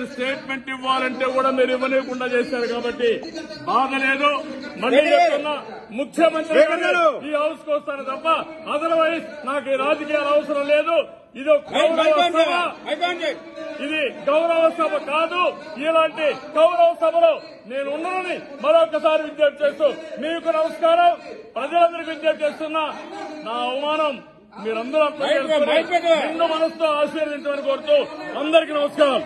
నేను స్టేట్మెంట్ ఇవ్వాలంటే కూడా మీరు ఇవ్వలేకుండా చేశారు కాబట్టి బాధ లేదు మళ్ళీ చెప్తున్నా ముఖ్యమంత్రి గారు ఈ హౌస్ కు వస్తాను తప్ప అదర్వైజ్ నాకు ఈ రాజకీయాలు అవసరం లేదు ఇది ఒక గౌరవ సభ ఇది గౌరవ సభ కాదు ఇలాంటి గౌరవ సభలో నేను ఉన్నానని మరొకసారి విజ్ఞప్తి చేస్తూ మీకు నమస్కారం ప్రజలందరికీ విజ్ఞప్తి చేస్తున్నా నా అవమానం మీరందరూ అర్థం చేసుకుని నిండు మనసుతో ఆశీర్వదించమని కోరుతూ అందరికీ నమస్కారం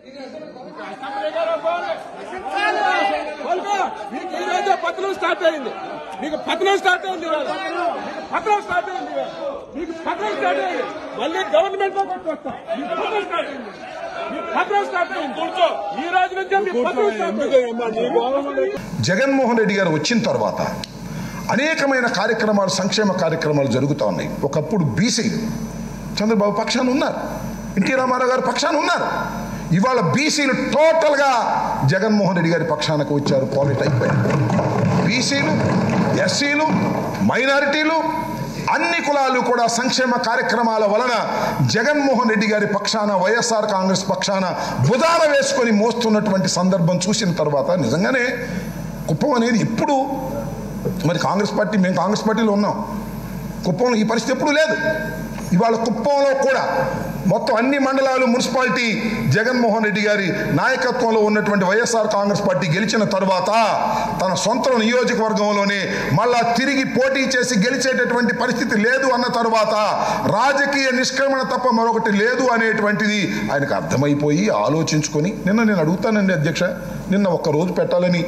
పలుకో. మీకు ఈ రోజే పత్రం స్టార్ట్ అయింది మీకు పత్రం స్టార్ట్ అయింది ఇవాళ. మీకు పత్రం స్టార్ట్ అయింది ఇవాళ. మీకు పత్రం స్టార్ట్ అయింది మళ్ళీ గవర్నమెంట్ లో కొట్టుకొస్తాం మీకు పత్రం స్టార్ట్ అయింది మీకు పత్రం స్టార్ట్ అయింది కూర్చో ఈ రోజు నుంచే మీకు పత్రం స్టార్ట్ అయింది జగన్మోహన్ రెడ్డి గారు వచ్చిన తర్వాత అనేకమైన కార్యక్రమాలు సంక్షేమ కార్యక్రమాలు జరుగుతూ ఉన్నాయి ఒకప్పుడు బీసీలు చంద్రబాబు పక్షాన ఉన్నారు ఎన్టీ రామారావు గారు పక్షాన ఉన్నారు ఇవాళ బీసీలు టోటల్గా జగన్మోహన్ రెడ్డి గారి పక్షానికి వచ్చారు పాలిట్ అయిపోయారు బీసీలు ఎస్సీలు మైనారిటీలు అన్ని కులాలు కూడా సంక్షేమ కార్యక్రమాల వలన జగన్మోహన్ రెడ్డి గారి పక్షాన వైఎస్ఆర్ కాంగ్రెస్ పక్షాన భుజాన వేసుకొని మోస్తున్నటువంటి సందర్భం చూసిన తర్వాత నిజంగానే కుప్పం అనేది ఇప్పుడు మరి కాంగ్రెస్ పార్టీ మేము కాంగ్రెస్ పార్టీలో ఉన్నాం కుప్పంలో ఈ పరిస్థితి ఎప్పుడు లేదు ఇవాళ కుప్పంలో కూడా మొత్తం అన్ని మండలాలు మున్సిపాలిటీ జగన్మోహన్ రెడ్డి గారి నాయకత్వంలో ఉన్నటువంటి వైఎస్ఆర్ కాంగ్రెస్ పార్టీ గెలిచిన తర్వాత తన సొంత నియోజకవర్గంలోనే మళ్ళా తిరిగి పోటీ చేసి గెలిచేటటువంటి పరిస్థితి లేదు అన్న తర్వాత రాజకీయ నిష్క్రమణ తప్ప మరొకటి లేదు అనేటువంటిది ఆయనకు అర్థమైపోయి ఆలోచించుకొని నిన్న నేను అడుగుతానండి అధ్యక్ష నిన్న ఒక్క రోజు పెట్టాలని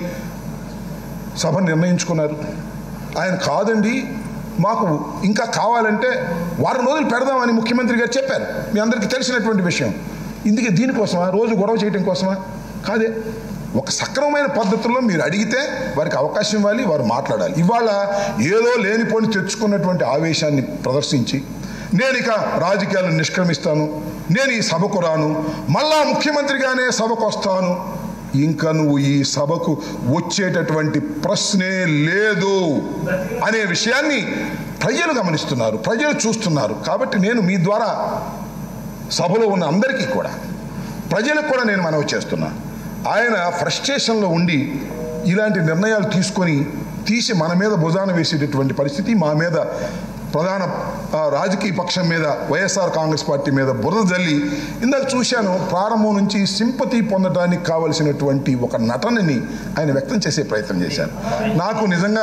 సభ నిర్ణయించుకున్నారు ఆయన కాదండి మాకు ఇంకా కావాలంటే వారం రోజులు పెడదామని ముఖ్యమంత్రి గారు చెప్పారు మీ అందరికీ తెలిసినటువంటి విషయం ఇందుకే దీనికోసమా రోజు గొడవ చేయడం కోసమా కాదే ఒక సక్రమమైన పద్ధతుల్లో మీరు అడిగితే వారికి అవకాశం ఇవ్వాలి వారు మాట్లాడాలి ఇవాళ ఏదో లేనిపోని తెచ్చుకున్నటువంటి ఆవేశాన్ని ప్రదర్శించి నేను ఇక రాజకీయాలను నిష్క్రమిస్తాను నేను ఈ సభకు రాను మళ్ళా ముఖ్యమంత్రిగానే సభకు వస్తాను ఇంకా నువ్వు ఈ సభకు వచ్చేటటువంటి ప్రశ్నే లేదు అనే విషయాన్ని ప్రజలు గమనిస్తున్నారు ప్రజలు చూస్తున్నారు కాబట్టి నేను మీ ద్వారా సభలో ఉన్న అందరికీ కూడా ప్రజలకు కూడా నేను మనవి చేస్తున్నా ఆయన ఫ్రస్ట్రేషన్లో ఉండి ఇలాంటి నిర్ణయాలు తీసుకొని తీసి మన మీద భుజాన వేసేటటువంటి పరిస్థితి మా మీద ప్రధాన ఆ, రాజకీయ పక్షం మీద వైఎస్ఆర్ కాంగ్రెస్ పార్టీ మీద బురద జల్లి ఇందాక చూశాను ప్రారంభం నుంచి సింపతి పొందడానికి కావలసినటువంటి ఒక నటనని ఆయన వ్యక్తం చేసే ప్రయత్నం చేశారు నాకు నిజంగా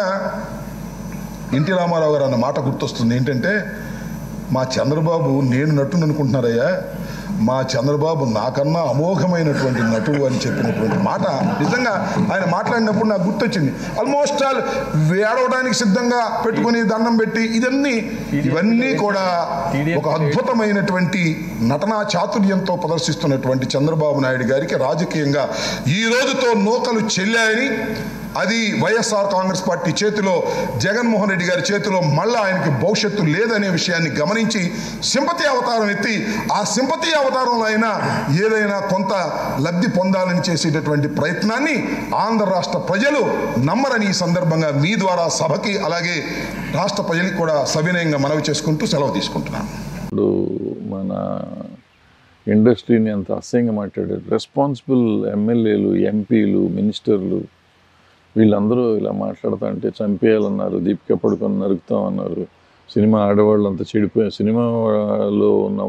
ఎన్టీ రామారావు గారు అన్న మాట గుర్తొస్తుంది ఏంటంటే మా చంద్రబాబు నేను నటుని అనుకుంటున్నారయ్యా మా చంద్రబాబు నాకన్నా అమోఘమైనటువంటి నటుడు అని చెప్పినటువంటి మాట నిజంగా ఆయన మాట్లాడినప్పుడు నాకు గుర్తొచ్చింది ఆల్మోస్ట్ ఆల్ వేడవడానికి సిద్ధంగా పెట్టుకుని దండం పెట్టి ఇదన్నీ ఇవన్నీ కూడా ఒక అద్భుతమైనటువంటి నటనా చాతుర్యంతో ప్రదర్శిస్తున్నటువంటి చంద్రబాబు నాయుడు గారికి రాజకీయంగా ఈ రోజుతో నూకలు చెల్లాయని అది వైఎస్ఆర్ కాంగ్రెస్ పార్టీ చేతిలో జగన్మోహన్ రెడ్డి గారి చేతిలో మళ్ళా ఆయనకి భవిష్యత్తు లేదనే విషయాన్ని గమనించి సింపతి అవతారం ఎత్తి ఆ సింపతి అవతారంలో అయినా ఏదైనా కొంత లబ్ధి పొందాలని చేసేటటువంటి ప్రయత్నాన్ని ఆంధ్ర రాష్ట్ర ప్రజలు నమ్మరని ఈ సందర్భంగా మీ ద్వారా సభకి అలాగే రాష్ట్ర ప్రజలకు కూడా సవినయంగా మనవి చేసుకుంటూ సెలవు తీసుకుంటున్నాను ఇప్పుడు మన ఇండస్ట్రీని అంత అసహ్యంగా మాట్లాడారు రెస్పాన్సిబుల్ ఎమ్మెల్యేలు ఎంపీలు మినిస్టర్లు వీళ్ళందరూ ఇలా మాట్లాడుతా అంటే చంపేయాలన్నారు దీపిక పడుకొని నరుకుతామన్నారు సినిమా ఆడవాళ్ళు అంతా చెడిపోయారు సినిమాలో ఉన్న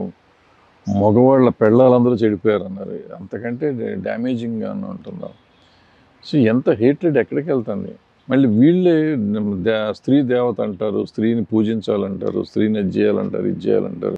మగవాళ్ళ పెళ్ళాలందరూ చెడిపోయారు అన్నారు అంతకంటే డ్యామేజింగ్గా ఉంటున్నాం సో ఎంత హేట్రెడ్ ఎక్కడికి వెళ్తుంది మళ్ళీ వీళ్ళే దే- స్త్రీ దేవత అంటారు స్త్రీని పూజించాలంటారు స్త్రీని అది చేయాలంటారు ఇది చేయాలంటారు